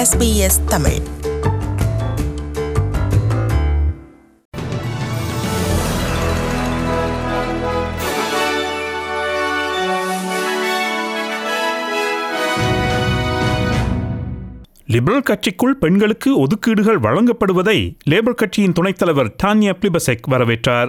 SBS Tamil liberal கட்சிக்குள் பெண்களுக்கு ஒதுக்கீடுகள் வழங்கப்படுவதை லேபர் கட்சியின் துணைத் தலைவர் டானியா பிளிபசெக் வரவேற்றார்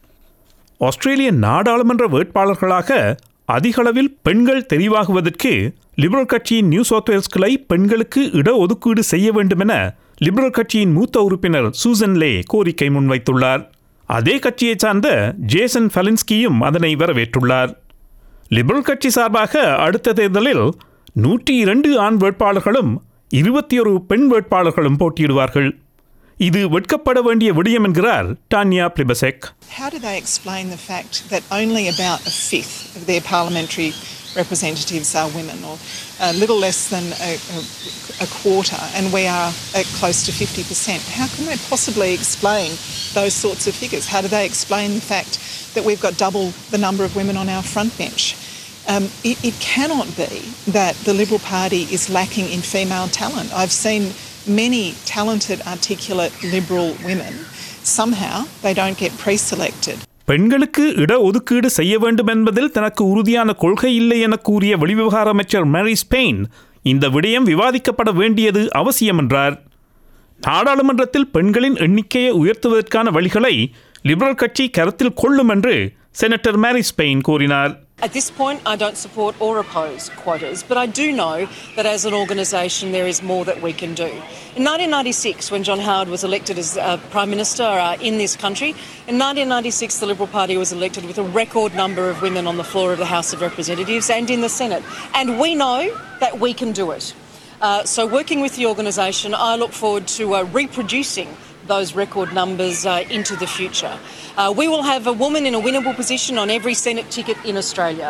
ஆஸ்திரேலிய நாடாளுமன்ற வேட்பாளர்களாக அதிகளவில் பெண்கள் தெரிவாகுவதற்கு லிபரல் கட்சியின் நியூ சவுத் வேல்ஸ் கிளை பெண்களுக்கு இடஒதுக்கீடு செய்ய வேண்டுமென லிபரல் கட்சியின் மூத்த உறுப்பினர் சூசன் லே கோரிக்கை முன்வைத்துள்ளார் அதே கட்சியைச் சார்ந்த ஜேசன் ஃபெலின்ஸ்கியும் அதனை வரவேற்றுள்ளார் லிபரல் கட்சி சார்பாக அடுத்த தேர்தலில் நூற்றி இரண்டு ஆண் வேட்பாளர்களும் இருபத்தி ஒரு பெண் வேட்பாளர்களும் போட்டியிடுவார்கள் இது வெட்கப்பட வேண்டிய விடயம் என்கிறார் டான்யா பிளிபசெக் How do they explain the fact that only about a fifth of their parliamentary representatives are women, or a little less than a, a, a quarter, and we are at close to 50%? How can they possibly explain those sorts of figures? How do they explain the fact that we've got double the number of women on our front bench? Um, it, it cannot be that the Liberal Party is lacking in female talent. I've seen many talented, articulate Liberal women. Somehow they don't get pre selected. பெண்களுக்கு இடஒதுக்கீடு செய்ய வேண்டும் என்பதில் தனக்கு உறுதியான கொள்கை இல்லை என கூறிய வெளிவிவகார அமைச்சர் மேரி ஸ்பெயின் இந்த விடயம் விவாதிக்கப்பட வேண்டியது அவசியம் என்றார் நாடாளுமன்றத்தில் பெண்களின் எண்ணிக்கையை உயர்த்துவதற்கான வழிகளை லிபரல் கட்சி கருத்தில் கொள்ளும் என்று செனட்டர் மேரி ஸ்பெயின் கூறினார் At this point, I don't support or oppose quotas, but I do know that as an organisation there is more that we can do. In 1996, when John Howard was elected as uh, Prime Minister uh, in this country, in 1996 the Liberal Party was elected with a record number of women on the floor of the House of Representatives and in the Senate. And we know that we can do it. Uh, so, working with the organisation, I look forward to uh, reproducing those record numbers uh, into the future. Uh, we will have a woman in a winnable position on every Senate ticket in Australia.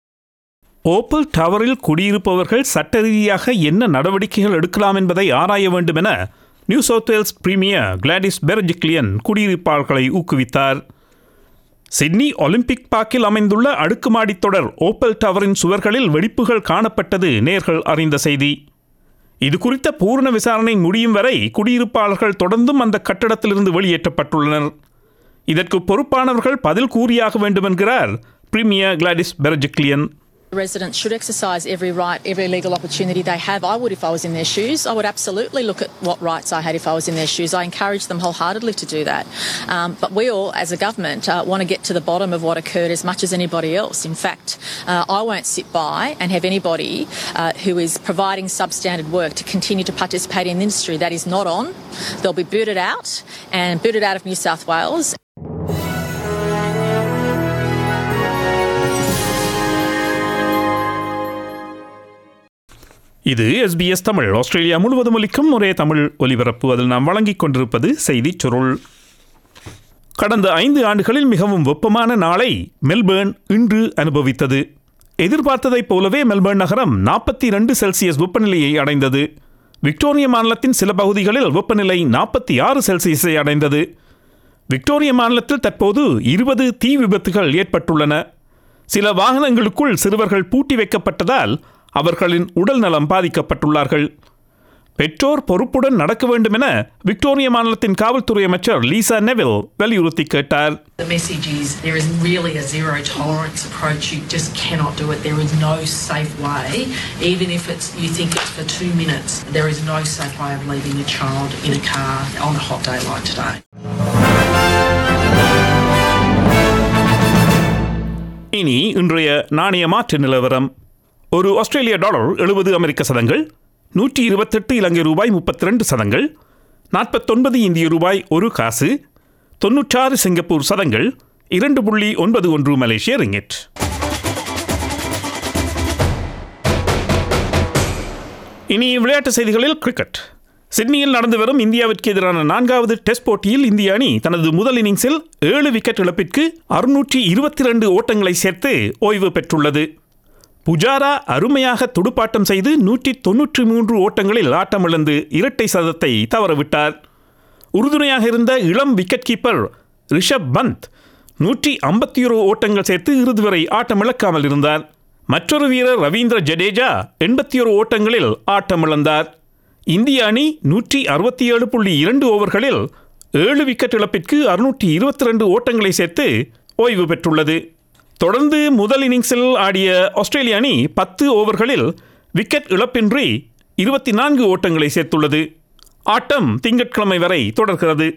Opal டவரில் குடியிருப்பவர்கள் சட்ட ரீதியாக என்ன நடவடிக்கைகள் எடுக்கலாம் என்பதை ஆராய வேண்டும் என New South Wales premier Gladys Berejiklian குடியிருப்பாளர்களை ஊக்குவித்தார் சிட்னி ஒலிம்பிக் பார்க்கில் அமைந்துள்ள அடுக்குமாடித் தொடர் ஓப்பல் டவரின் சுவர்களில் வெடிப்புகள் காணப்பட்டது நேர்கள் அறிந்த செய்தி இது குறித்த பூர்ண விசாரணை முடியும் வரை குடியிருப்பாளர்கள் தொடர்ந்தும் அந்த கட்டடத்திலிருந்து வெளியேற்றப்பட்டுள்ளனர் இதற்கு பொறுப்பானவர்கள் பதில் கூறியாக வேண்டும் என்கிறார் premier Gladys Berejiklian Residents should exercise every right, every legal opportunity they have. I would if I was in their shoes. I would absolutely look at what rights I had if I was in their shoes. I encourage them wholeheartedly to do that. Um, but we all, as a government, uh, want to get to the bottom of what occurred as much as anybody else. In fact, uh, I won't sit by and have anybody uh, who is providing substandard work to continue to participate in the industry that is not on. They'll be booted out and booted out of New South Wales. இது SBS Tamil Australia முழுவதும் ஒலிக்கும் ஒரே தமிழ் ஒலிபரப்பு அதில் நாம் வழங்கிக் கொண்டிருப்பது செய்திச் சுருள் கடந்த ஐந்து ஆண்டுகளில் மிகவும் வெப்பமான நாளை மெல்பேர்ன் இன்று அனுபவித்தது எதிர்பார்த்ததைப் போலவே மெல்பேர்ன் நகரம் நாற்பத்தி ரெண்டு செல்சியஸ் வெப்பநிலையை அடைந்தது விக்டோரிய மாநிலத்தின் சில பகுதிகளில் வெப்பநிலை நாற்பத்தி ஆறு செல்சியஸை அடைந்தது விக்டோரிய மாநிலத்தில் தற்போது இருபது தீ விபத்துகள் ஏற்பட்டுள்ளன சில வாகனங்களுக்குள் சிறுவர்கள் பூட்டி வைக்கப்பட்டதால் அவர்களின் உடல் நலம் பாதிக்கப்பட்டுள்ளார்கள் பெற்றோர் பொறுப்புடன் நடக்க வேண்டும் என விக்டோரிய மாநிலத்தின் காவல்துறை அமைச்சர் லீசா நெவில் வலியுறுத்தி கேட்டார் The message is there is really a zero tolerance approach. You just cannot do it. There is no safe way, even if it's you think it's for two minutes. There is no safe way of leaving a child in a car on a hot day like today. இனி இன்றைய நாணய மாற்று நிலவரம் ஒரு ஆஸ்திரேலிய dollar எழுபது அமெரிக்க சதங்கள் நூற்றி இருபத்தெட்டு இலங்கை ரூபாய் முப்பத்தி ரெண்டு சதங்கள் நாற்பத்தொன்பது இந்திய ரூபாய் ஒரு காசு தொன்னூற்றாறு சிங்கப்பூர் சதங்கள் இரண்டு புள்ளி ஒன்பது ஒன்று மலேசிய ரிங்கெட் இனி விளையாட்டு செய்திகளில் கிரிக்கெட் சிட்னியில் நடந்து வரும் இந்தியாவிற்கு எதிரான நான்காவது டெஸ்ட் போட்டியில் இந்திய அணி தனது முதல் இன்னிங்ஸில் ஏழு விக்கெட் இழப்பிற்கு அறுநூற்றி இருபத்தி ரெண்டு ஓட்டங்களை சேர்த்து ஓய்வு பெற்றுள்ளது புஜாரா அருமையாக துடுப்பாட்டம் செய்து நூற்றி தொன்னூற்றி மூன்று ஓட்டங்களில் ஆட்டமிழந்து இரட்டை சதத்தை தவறவிட்டார் உறுதுணையாக இருந்த இளம் விக்கெட் கீப்பர் ரிஷப் பந்த் நூற்றி ஐம்பத்தி ஒரு ஓட்டங்கள் சேர்த்து இறுதி வரை ஆட்டமிழக்காமல் இருந்தார் மற்றொரு வீரர் ரவீந்திர ஜடேஜா எண்பத்தி ஒரு ஓட்டங்களில் ஆட்டமிழந்தார் இந்திய அணி நூற்றி அறுபத்தி ஏழு புள்ளி இரண்டு ஓவர்களில் ஏழு விக்கெட் இழப்பிற்கு அறுநூற்றி இருபத்தி ரெண்டு ஓட்டங்களை சேர்த்து ஓய்வு பெற்றுள்ளது தொடர்ந்து முதல் இன்னிங்ஸில் ஆடிய ஆஸ்திரேலிய அணி பத்து ஓவர்களில் விக்கெட் இழப்பின்றி இருபத்தி நான்கு ஓட்டங்களை சேர்த்துள்ளது ஆட்டம் திங்கட்கிழமை வரை தொடர்கிறது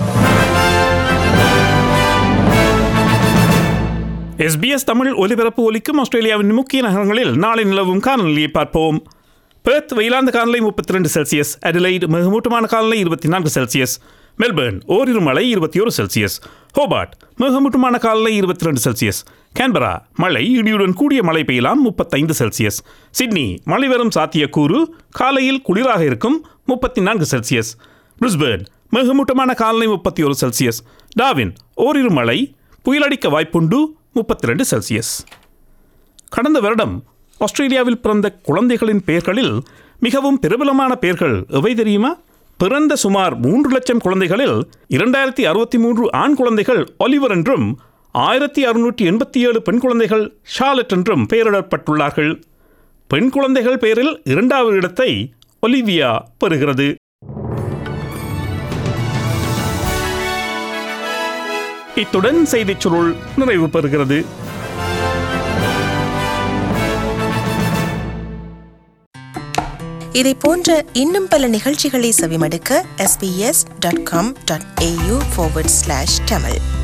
எஸ்பிஎஸ் தமிழ் ஒலிபரப்பு ஒலிக்கும் ஆஸ்திரேலியாவின் முக்கிய நகரங்களில் நாளை நிலவும் காலநிலையை பார்ப்போம் பெர்த் வெயிலாந்த காலநிலை முப்பத்தி ரெண்டு செல்சியஸ் அடிலைட் மிகமூட்டமான காலநிலை இருபத்தி நான்கு செல்சியஸ் மெல்பர்ன் ஓரிரு மழை இருபத்தி ஒரு செல்சியஸ் ஹோபார்ட் மிகமூட்டமான காலநிலை இருபத்தி ரெண்டு செல்சியஸ் கேன்பரா மழை இடியுடன் கூடிய மழை பெய்யலாம் முப்பத்தைந்து செல்சியஸ் சிட்னி மழை வரும் சாத்தியக்கூறு காலையில் குளிராக இருக்கும் முப்பத்தி நான்கு செல்சியஸ் பிரிஸ்பேர்ன் மிகமூட்டமான காலநிலை முப்பத்தி ஒரு செல்சியஸ் டாவின் ஓரிரு மழை புயலடிக்க வாய்ப்புண்டு முப்பத்தி ரெண்டு செல்சியஸ் கடந்த வருடம் ஆஸ்திரேலியாவில் பிறந்த குழந்தைகளின் பெயர்களில் மிகவும் பிரபலமான பெயர்கள் எவை தெரியுமா பிறந்த சுமார் மூன்று லட்சம் குழந்தைகளில் இரண்டாயிரத்தி அறுபத்தி மூன்று ஆண் குழந்தைகள் ஒலிவர் என்றும் ஆயிரத்தி அறுநூற்றி எண்பத்தி ஏழு பெண் குழந்தைகள் ஷார்லட் என்றும் பெயரிடப்பட்டுள்ளார்கள் பெண் குழந்தைகள் பெயரில் இரண்டாவது இடத்தை ஒலிவியா பெறுகிறது இத்துடன் செய்திச் சுருள் நிறைவு பெறுகிறது இதை போன்ற இன்னும் பல நிகழ்ச்சிகளை செவிமடுக்க sbs.com.au forward slash tamil